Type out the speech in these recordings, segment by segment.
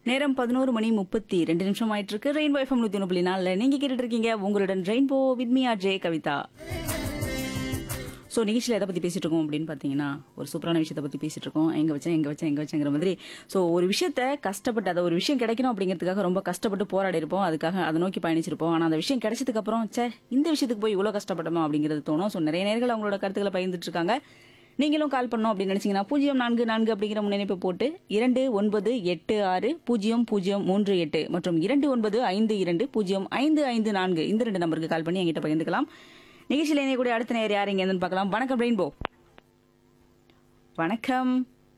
நேரம் பதினோரு மணி முப்பத்தி ரெண்டு நிமிஷம் ஆயிட்டு இருக்கு ரெயின்போ எஃப்எம் நூத்தி ஒன்று புள்ளி நாலுல நீங்க கேட்டுட்டு இருக்கீங்க உங்களுடன் ரெயின்போ வித்மியா ஜே கவிதா ஸோ நிகழ்ச்சியில் எதை பற்றி பேசிட்டு இருக்கோம் அப்படின்னு பார்த்தீங்கன்னா ஒரு சூப்பரான விஷயத்தை பற்றி பேசிட்டு இருக்கோம் எங்கே வச்சேன் எங்கே வச்சேன் எங்கே வச்சேங்கிற மாதிரி ஸோ ஒரு விஷயத்த கஷ்டப்பட்டு அதை ஒரு விஷயம் கிடைக்கணும் அப்படிங்கிறதுக்காக ரொம்ப கஷ்டப்பட்டு போராடி இருப்போம் அதுக்காக அதை நோக்கி பயணிச்சிருப்போம் ஆனால் அந்த விஷயம் கிடைச்சதுக்கு அப்புறம் சே இந்த விஷயத்துக்கு போய் இவ்வளோ கஷ்டப்பட்டோமா அப்படிங்கிறது தோணும் ஸோ நிறைய நேர்கள் அவங்களோட கருத்துக்களை பகிர்ந்துட்டு இருக்காங்க நீங்களும் கால் பண்ணோம் அப்படின்னு நினைச்சீங்கன்னா பூஜ்ஜியம் நான்கு நான்கு அப்படிங்கிற முன்னிணைப்பை போட்டு இரண்டு ஒன்பது எட்டு ஆறு பூஜ்ஜியம் பூஜ்ஜியம் மூன்று எட்டு மற்றும் இரண்டு ஒன்பது ஐந்து இரண்டு பூஜ்ஜியம் ஐந்து ஐந்து நான்கு இந்த ரெண்டு நம்பருக்கு கால் பண்ணி எங்கிட்ட பகிர்ந்துக்கலாம் நிகழ்ச்சியில் இணைய கூட அடுத்த நேரம் யார் இங்கேருந்து பார்க்கலாம் வணக்கம் ரெயின்போ வணக்கம்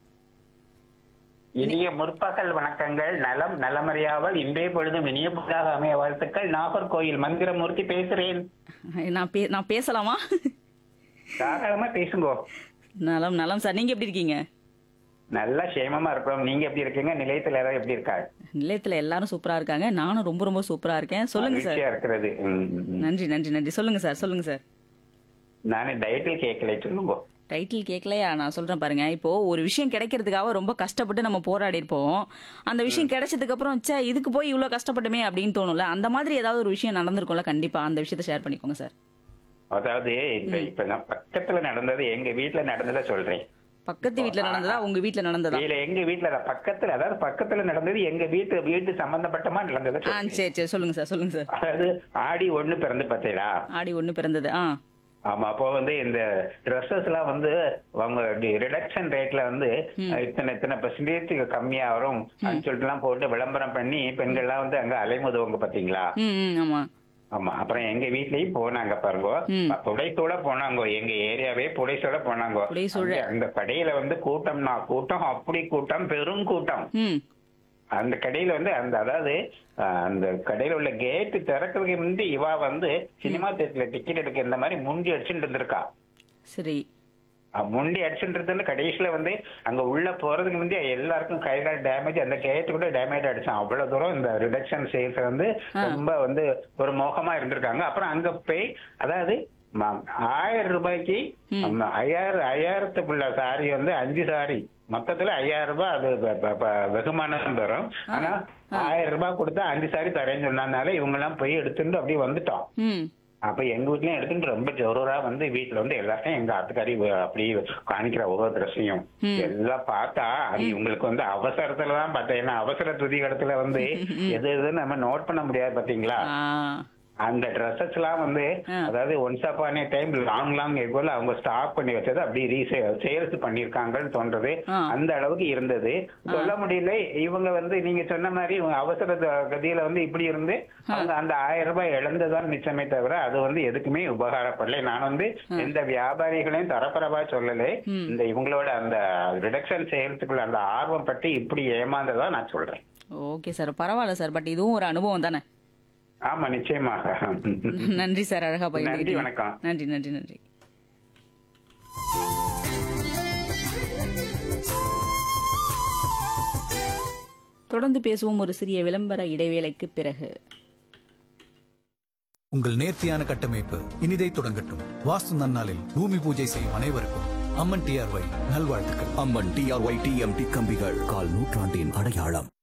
இனிய முற்பகல் வணக்கங்கள் நலம் நலமறியாமல் இன்றைய பொழுதும் இனிய பொழுதாக அமைய வாழ்த்துக்கள் நாகர்கோயில் மந்திரமூர்த்தி பேசுறேன் நான் பே நான் பேசலாமா தாராளமா பேசுங்கோ நலம் நலம் சார் நீங்க எப்படி இருக்கீங்க நல்லா சேமமா இருக்கிறோம் நீங்க எப்படி இருக்கீங்க நிலையத்துல எல்லாரும் எப்படி இருக்கா நிலையத்துல எல்லாரும் சூப்பரா இருக்காங்க நானும் ரொம்ப ரொம்ப சூப்பரா இருக்கேன் சொல்லுங்க சார் மகிழ்ச்சியா இருக்கிறது ம், ம். நன்றி நன்றி நன்றி சொல்லுங்க சார் சொல்லுங்க சார் நானு டயட்டில் கேட்கல சொல்லுங்க டைட்டில் கேட்கலையா நான் சொல்றேன் பாருங்க இப்போ ஒரு விஷயம் கிடைக்கிறதுக்காக ரொம்ப கஷ்டப்பட்டு நம்ம போராடி இருப்போம் அந்த விஷயம் கிடைச்சதுக்கு அப்புறம் ச்சே இதுக்கு போய் இவ்வளவு கஷ்டப்பட்டுமே அப்படின்னு தோணும்ல அந்த மாதிரி ஏதாவது ஒரு விஷயம் நடந்திருக்கும்ல கண்டிப்பா அந்த விஷயத்தை ஷேர் பண்ணிக்கோங்க சார் அதாவது இப்ப இப்ப நான் பக்கத்துல நடந்தது எங்க வீட்டுல நடந்ததை சொல்றேன் பக்கத்து வீட்ல நடந்ததா உங்க வீட்ல நடந்ததா இல்ல எங்க வீட்டுல இல்ல, பக்கத்துல அதாவது பக்கத்துல நடந்தது எங்க வீட்டு வீட்டு சம்பந்தப்பட்டமா நடந்ததை ஆ சொல்றேன் சரி சரி சொல்லுங்க சார் சொல்லுங்க சார் அதாவது ஆடி ஒண்ணு பிறந்து பார்த்தீங்களா ஆடி ஒண்ணு பிறந்தது ஆ ஆமா அப்போ வந்து இந்த ட்ரெஸ்ஸஸ் எல்லாம் வந்து அவங்க ரிடக்ஷன் ரேட்ல வந்து இத்தனை இத்தனை பெர்சன்டேஜ் கம்மியா வரும் அப்படின்னு சொல்லிட்டு எல்லாம் போட்டு விளம்பரம் பண்ணி பெண்கள் எல்லாம் வந்து அங்க அலைமுதுவங்க பாத்தீங்களா ம் ம் ஆமா ஆமா அப்புறம் எங்க வீட்லயும் போனாங்க பாருங்க ம். புடைசூட போனாங்க எங்க ஏரியாவே புடைசூட போனாங்க புடைசூழ. அங்க அந்த கடையில வந்து கூட்டம்னா கூட்டம் அப்படி கூட்டம் பெரும் கூட்டம் ம் அந்த கடையில வந்து அந்த அதாவது அஹ், அந்த கடையில உள்ள கேட் திறக்கிறதுக்கு முந்தி இவா வந்து சினிமா தேட்டர்ல டிக்கெட் எடுக்க இந்த மாதிரி முண்டி அடிச்சுட்டு இருந்திருக்கா சரி அஹ், முண்டி அடிச்சுட்டு கடைசியில வந்து அங்க உள்ள போறதுக்கு முந்தி எல்லாருக்கும் கை கால் டேமேஜ் அந்த கேட்டு கூட டேமேஜ் அடிச்சான் அவ்வளவு தூரம் இந்த ரிடக்ஷன் சேல்ஸ் வந்து ரொம்ப வந்து ஒரு மோகமா இருந்திருக்காங்க அப்புறம் அங்க போய் அதாவது ம- ஆயிரம் ரூபாய்க்கு நம்ம ஐயாயிரம் ஐயாயிரத்துக்குள்ள சாரி வந்து அஞ்சு சாரி மொத்தத்துல ஐயாயிரம் ரூபாய் அது ப- ப- ப- வெகுமானம் தரும் ஆனா ஆயிரம் ரூபாய் கொடுத்தா அஞ்சு சாரி தரேன்னு சொன்னதுனால இவங்க எல்லாம் போய் எடுத்துட்டு அப்படியே வந்துட்டோம் ம் அப்ப எங்க வீட்லயும் எடுத்துட்டு ரொம்ப ஜோரா வந்து வீட்டுல வந்து எல்லாத்தையும் எங்க ஆத்துக்காரி வ- அப்படி காணிக்கிற ஒவ்வொரு ட்ரெஸ்ஸையும் எல்லாம் பார்த்தா அது இவங்களுக்கு வந்து அவசரத்துல தான் பார்த்தேன் ஏன்னா அவசர துதி இடத்துல வந்து எது எதுன்னு நம்ம நோட் பண்ண முடியாது பாத்தீங்களா ஆ அந்த ட்ரெஸ்ஸஸ் எல்லாம் வந்து அதாவது once upon a time long long எகோல அவங்க ஸ்டாக் பண்ணி வச்சது அப்படி ரீசே சேல்ஸ் பண்ணிருக்காங்கன்னு தோன்றது ஆ. அந்த அளவுக்கு இருந்தது சொல்ல முடியல இவங்க வந்து நீங்க சொன்ன மாதிரி இவங்க அவசர த- கதியில வந்து இப்படி இருந்து அவங்க அந்த ஆயிரம் ரூபாய் இழந்துதான் மிச்சமே தவிர அது வந்து எதுக்குமே உபகாரப்படல நான் வந்து எந்த வியாபாரிகளையும் தரப்பரவா சொல்லல இந்த இவங்களோட அந்த ரிடக்ஷன் சேல்ஸுக்குள்ள அந்த ஆர்வம் பற்றி இப்படி ஏமாந்ததா நான் சொல்றேன் ஓகே சார் பரவாயில்ல சார் பட் இதுவும் ஒரு அனுபவம் தானே ஆமா நிச்சயமாக நன்றி சார் அழகா நன்றி பகிர்ந்துக்கிட்டீங்க வணக்கம் நன்றி நன்றி நன்றி தொடர்ந்து பேசுவோம் ஒரு சிறிய விளம்பர இடைவேளைக்கு பிறகு உங்கள் நேர்த்தியான கட்டமைப்பு இனிதை தொடங்கட்டும் வாஸ்து நன்னாளில் பூமி பூஜை செய்யும் அனைவருக்கும் அம்மன் டிஆர்ஒய் நல்வாழ்த்துக்கள் அம்மன் டிஆர்ஒய் டிஎம்டி கம்பிகள் கால் நூற்றாண்டின் அடையாளம்